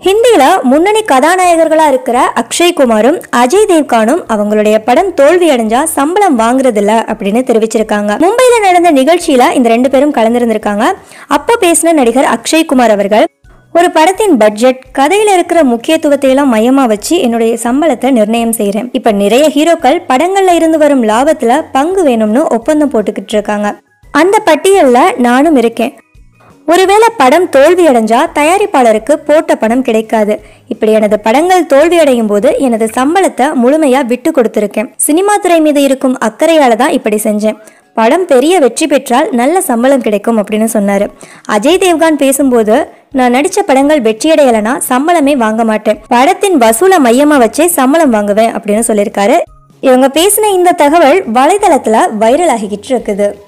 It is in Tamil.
ஹிந்தியில முன்னணி கதாநாயகர்களா இருக்கிற அக்ஷய் குமாரும் அஜய் தேவ்கானும் அவங்களுடைய படம் தோல்வி அடைஞ்சா சம்பளம் வாங்குறதில்ல அப்படின்னு தெரிவிச்சிருக்காங்க மும்பையில நடந்த நிகழ்ச்சியில இந்த ரெண்டு பேரும் கலந்திருந்திருக்காங்க அப்போ பேசின நடிகர் அக்ஷய் குமார் அவர்கள் ஒரு படத்தின் பட்ஜெட் கதையில இருக்கிற முக்கியத்துவத்தை எல்லாம் மையமா வச்சு என்னுடைய சம்பளத்தை நிர்ணயம் செய்றேன் இப்ப நிறைய ஹீரோக்கள் படங்கள்ல இருந்து வரும் லாபத்துல பங்கு வேணும்னு ஒப்பந்தம் போட்டுக்கிட்டு இருக்காங்க அந்த பட்டியல்ல நானும் இருக்கேன் ஒருவேளை படம் தோல்வி அடைஞ்சா தயாரிப்பாளருக்கு போட்ட பணம் கிடைக்காது இப்படி எனது படங்கள் தோல்வி அடையும் போது எனது சம்பளத்தை முழுமையா விட்டு கொடுத்திருக்கேன் சினிமா துறை மீது இருக்கும் அக்கறையால தான் இப்படி செஞ்சேன் படம் பெரிய வெற்றி பெற்றால் நல்ல சம்பளம் கிடைக்கும் அப்படின்னு சொன்னாரு அஜய் தேவ்கான் பேசும்போது நான் நடிச்ச படங்கள் வெற்றியடையலைன்னா சம்பளமே வாங்க மாட்டேன் படத்தின் வசூலை மையமா வச்சே சம்பளம் வாங்குவேன் அப்படின்னு சொல்லியிருக்காரு இவங்க பேசின இந்த தகவல் வலைதளத்துல வைரல் ஆகிக்கிட்டு இருக்குது